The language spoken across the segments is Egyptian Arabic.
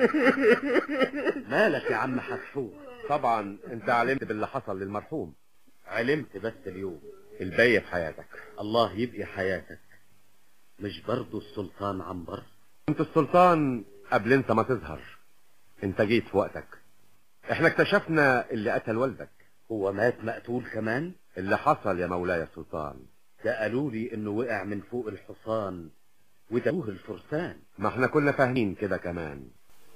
مالك يا عم حتحور طبعا انت علمت باللي حصل للمرحوم علمت بس اليوم الباقي في حياتك الله يبقي حياتك مش برضو السلطان عنبر انت السلطان قبل انت ما تظهر انت جيت في وقتك احنا اكتشفنا اللي قتل والدك هو مات مقتول كمان اللي حصل يا مولاي السلطان ده قالوا لي انه وقع من فوق الحصان ودوه الفرسان ما احنا كنا فاهمين كده كمان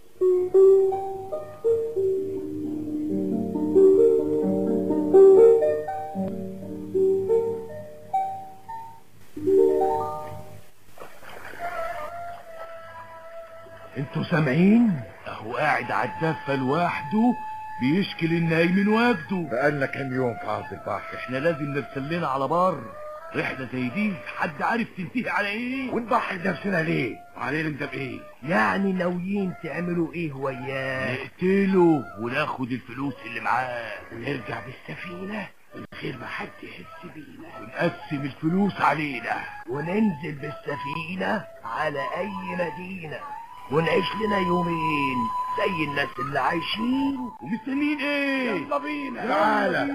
انتوا سامعين اهو قاعد على الدفة لوحده بيشكي للنايم من وجده بقالنا كام يوم في عرض البحر احنا لازم نرسل لنا على بر رحلة زي دي حد عارف تنتهي على ايه ونضحي نفسنا ليه علينا انت بايه يعني ناويين تعملوا ايه وياه نقتله وناخد الفلوس اللي معاه ونرجع بالسفينة من غير ما حد يحس بينا ونقسم الفلوس علينا وننزل بالسفينة على أي مدينة ونعيش لنا يومين زي الناس اللي عايشين ومستنيين ايه يلا بينا تعالى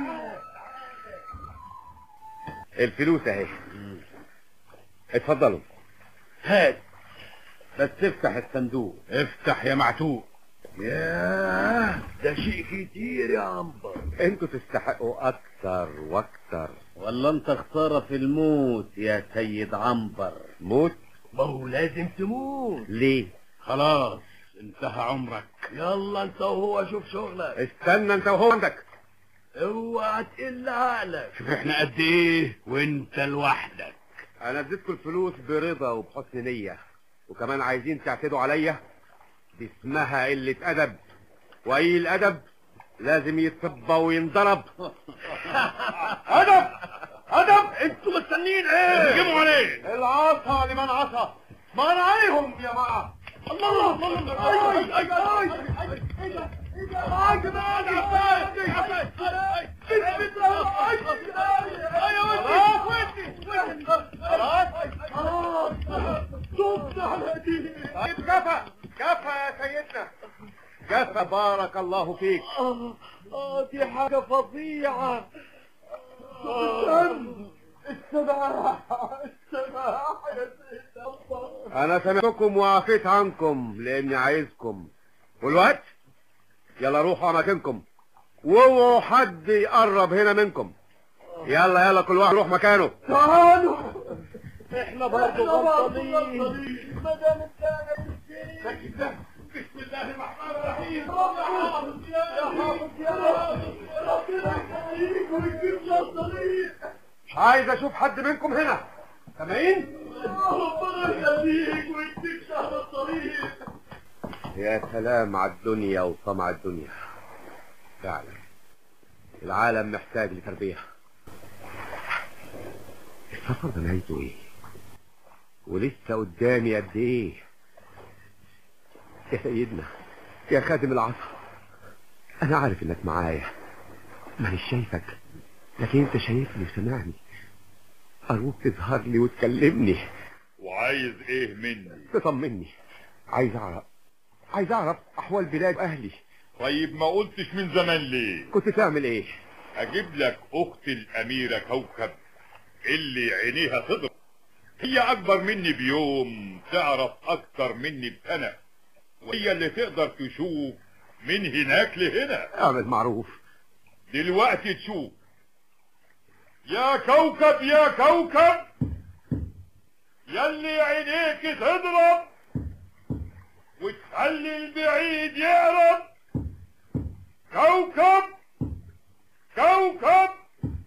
الفلوس اهي اتفضلوا هات بس افتح الصندوق افتح يا معتوق ياه ده شيء كتير يا عنبر انتوا تستحقوا اكتر واكتر ولا انت خسارة في الموت يا سيد عنبر موت ما هو لازم تموت ليه خلاص انتهى عمرك يلا انت وهو شوف شغلك استنى انت وهو عندك اوعى تقل عقلك شوف احنا قد ايه وانت لوحدك انا اديتكم الفلوس برضا وبحسن نية وكمان عايزين تعتدوا عليا دي اسمها قلة ادب واي الادب لازم يتصب وينضرب ادب ادب انتوا مستنيين ايه جيبوا عليه العصا لمن عصى ما انا عليهم يا جماعه الله الله الله اي اي اي كفى كفى يا سيدنا كفى بارك الله فيك اه دي حاجة فظيعة السماح السماح يا سيدنا انا سمعتكم وعفيت عنكم لاني عايزكم والوقت يلا روحوا اماكنكم واوعوا حد يقرب هنا منكم يلا يلا كل واحد يروح مكانه تعالوا احنا برضه غلطانين ما دام انت بسم الله الرحمن الرحيم يا حافظ يا رب ربنا يخليك ويجيب غلطانين مش عايز اشوف حد منكم هنا سامعين ربنا يخليك ويديك شهر الطريق يا سلام على الدنيا وطمع الدنيا فعلا العالم محتاج لتربية السفر ده نهايته ايه ولسه قدامي قد ايه يا سيدنا يا خادم العصر انا عارف انك معايا مانيش شايفك لكن انت شايفني وسمعني ارجوك تظهر لي وتكلمني وعايز ايه مني تطمني عايز اعرف عايز اعرف احوال بلاد اهلي طيب ما قلتش من زمان ليه كنت تعمل ايه اجيب لك اخت الاميرة كوكب اللي عينيها تضرب هي اكبر مني بيوم تعرف اكتر مني بسنة وهي اللي تقدر تشوف من هناك لهنا اعمل معروف دلوقتي تشوف يا كوكب يا كوكب يلي عينيك تضرب وتخلي البعيد يهرب كوكب كوكب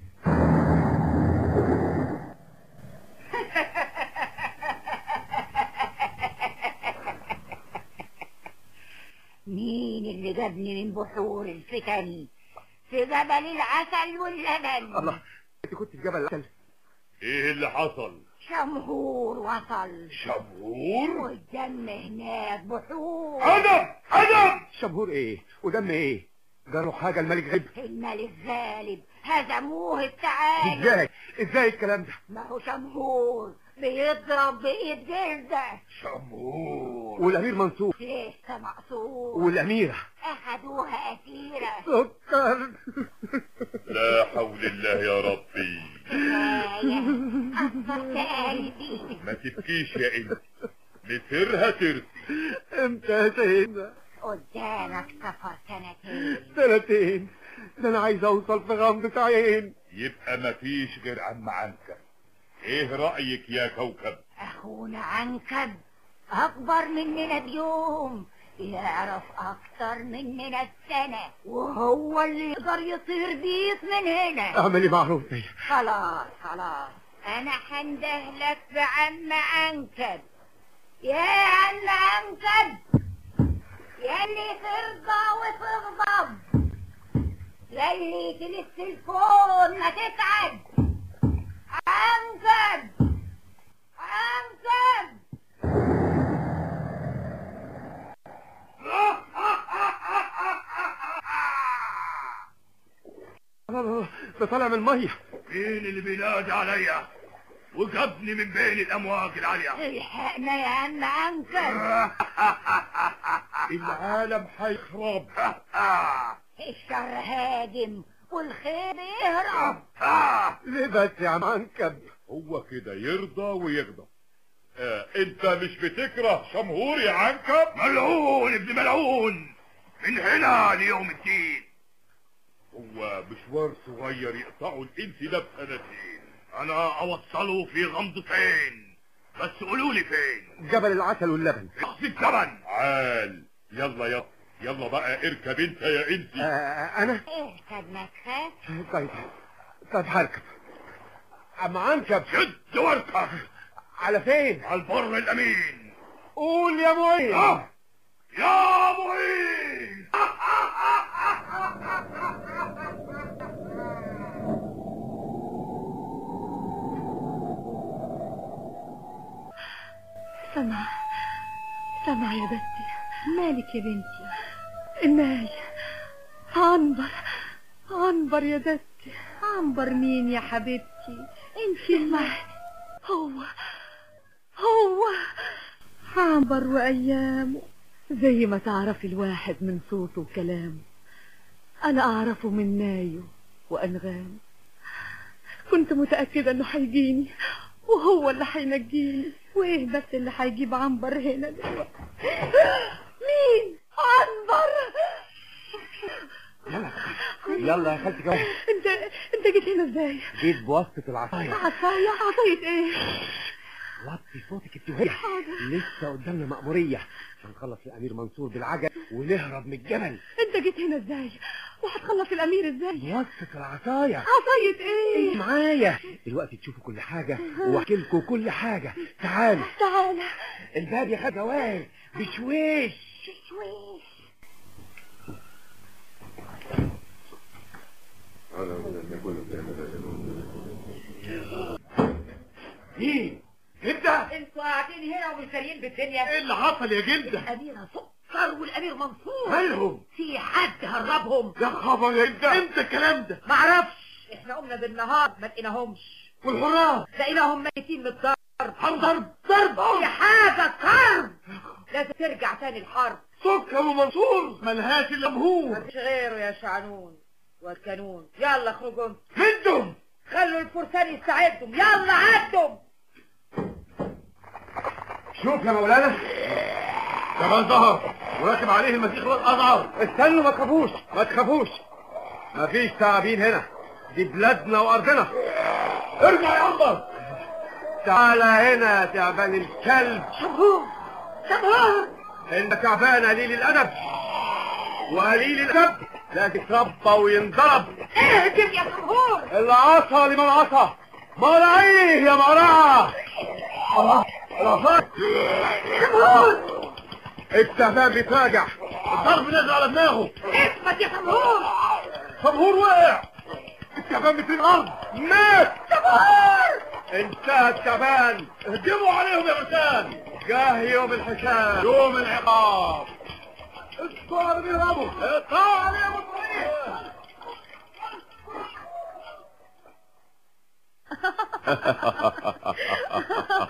مين اللي جابني من بحور الفتن في جبل العسل واللبن الله انت كنت في جبل العسل ايه اللي حصل شمهور وصل شبور والدم هناك بحور ادب ادب شمهور ايه ودم ايه جروا حاجة الملك غيب الملك غالب هزموه التعالي ازاي ازاي الكلام ده ما هو شمهور بيضرب بإيد جلده شمهور والامير منصور لسه مقصود والاميره أخدوها أسيرة سكر لا حول الله يا ربي كفاية أثرت قلبي ما تبكيش يا انت مصيرها ترسي امتى يا سيدنا قدامك سفر سنتين سنتين ده انا عايز اوصل في غمضة عين يبقى مفيش غير عم عنكب ايه رأيك يا كوكب أخونا عنكب أكبر مننا بيوم يعرف أكتر مننا السنة وهو اللي يقدر يطير بيك من هنا اعملي معروف يا خلاص خلاص أنا حندهلك بعم عنكب يا عم عنكب يلي ترضى وتغضب يلي تلف الكون ما تتعب عنكب عنكب لا لا لا ده طالع من الميه مين اللي بينادي عليا وجابني من بين الامواج العاليه الحقنا يا عم عنكب العالم هيخرب الشر هاجم والخير يهرب ليه بس يا عم عنكب هو كده يرضى ويغضب آه انت مش بتكره شمهور يا عنكب ملعون ابن ملعون من هنا ليوم الدين هو مشوار صغير يقطعوا الانس ده بسنتين انا اوصله في غمضتين بس قولوا لي فين جبل العسل واللبن في الجبل عال يلا يلا يلا بقى اركب انت يا انسي آه انا اركب ما تخافش طيب طيب هركب عم عنكب شد واركب على فين على البر الامين قول يا معين آه. يا معين سمع سمع يا بنتي مالك يا بنتي الناي عنبر عنبر يا بنتي عنبر مين يا حبيبتي انت المعي هو هو عنبر وايامه زي ما تعرفي الواحد من صوته وكلامه انا اعرفه من نايه وانغامه كنت متأكدة انه هيجيني وهو اللي هينجيني وايه بس اللي هيجيب عنبر هنا دلوقتي مين عنبر يلا يلا يا خالتي كمان انت انت جيت هنا ازاي جيت بواسطة العصاية عصاية عصاية ايه وطي صوتك انت وهي لسه قدامنا مأمورية عشان نخلص الأمير منصور بالعجل ونهرب من الجبل انت جيت هنا ازاي وهتخلص الامير ازاي بواسطة العصاية عصاية ايه معايا دلوقتي تشوفوا كل حاجة واحكي لكم كل حاجة تعالوا تعالى الباب يا خد هواه بشويش شويش مين انت انتوا قاعدين هنا ومسريين بالدنيا ايه اللي حصل يا جلدة الأميرة سكر والأمير منصور مالهم في حد هربهم يا خبر يا انت امتى الكلام ده معرفش احنا قمنا بالنهار ما لقيناهمش والحراس لقيناهم ميتين من الضرب ضرب ضرب في حاجة كرب لازم ترجع تاني الحرب سكر ومنصور ملهاش الا مهور مفيش غيره يا شعنون والكانون يلا اخرجوا انتوا. هدهم خلوا الفرسان يستعدوا يلا عدوا شوف يا مولانا جبل ظهر وراكب عليه المسيح الأزعر استنوا ما تخافوش ما تخافوش مفيش تعابين هنا دي بلادنا وأرضنا ارجع يا عنبر تعالى هنا يا تعبان الكلب شبهور شبهور انت تعبان قليل الأدب وقليل الأدب لازم يتربى وينضرب اهجم يا شبهور اللي عصى لمن عصى مال عينيه يا مراه الله العصا التهبان بيتراجع الضرب نزل على دماغه اثبت يا شبهور طابور وقع التعبان بيطير الارض مات شبهور انتهى التعبان اهجموا عليهم يا فرسان جاه يوم الحساب يوم العقاب الطار بيهربوا اقطعوا عليهم الطريق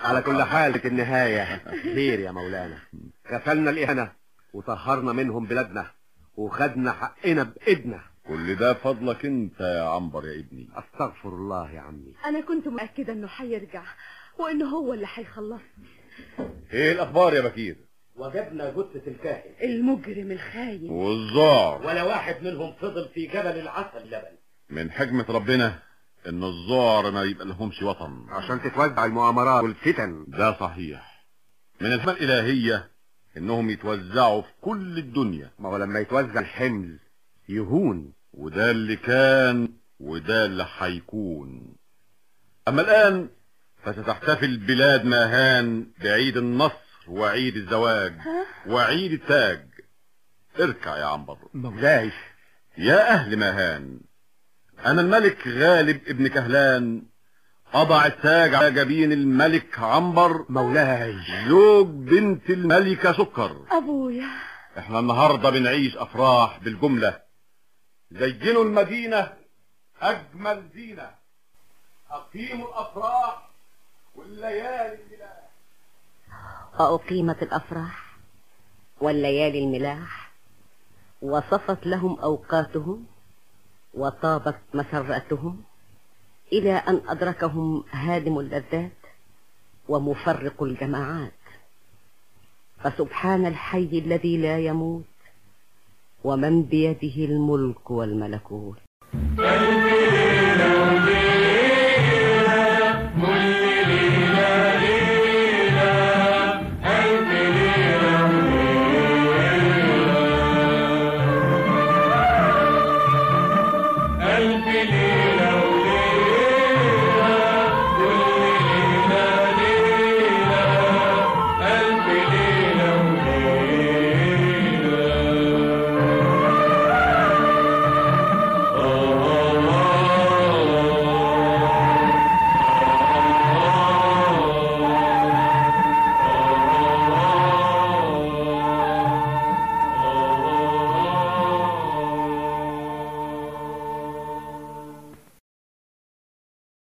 على كل حال في النهاية خير يا مولانا غسلنا الإهانة وطهرنا منهم بلادنا وخدنا حقنا بإيدنا كل ده فضلك انت يا عنبر يا ابني استغفر الله يا عمي انا كنت متأكدة انه هيرجع وانه هو اللي هيخلصني ايه الاخبار يا بكير وجدنا جثة الكاهن المجرم الخاين والزعر ولا واحد منهم فضل في جبل العسل لبن من حكمة ربنا ان الزعر ما يبقى لهمش وطن عشان تتوزع المؤامرات والفتن ده صحيح من الحكمة الالهية انهم يتوزعوا في كل الدنيا ما هو لما يتوزع الحمل يهون وده اللي كان وده اللي هيكون اما الان فستحتفل بلاد ماهان بعيد النصر وعيد الزواج وعيد التاج اركع يا عنبر مولاي يا اهل ماهان انا الملك غالب ابن كهلان اضع التاج على جبين الملك عنبر مولاي زوج بنت الملكة سكر ابويا احنا النهاردة بنعيش افراح بالجملة زينوا المدينة اجمل زينة اقيموا الافراح والليالي الميلاد وأقيمت الأفراح والليالي الملاح وصفت لهم أوقاتهم وطابت مسراتهم إلى أن أدركهم هادم اللذات ومفرق الجماعات فسبحان الحي الذي لا يموت ومن بيده الملك والملكوت كي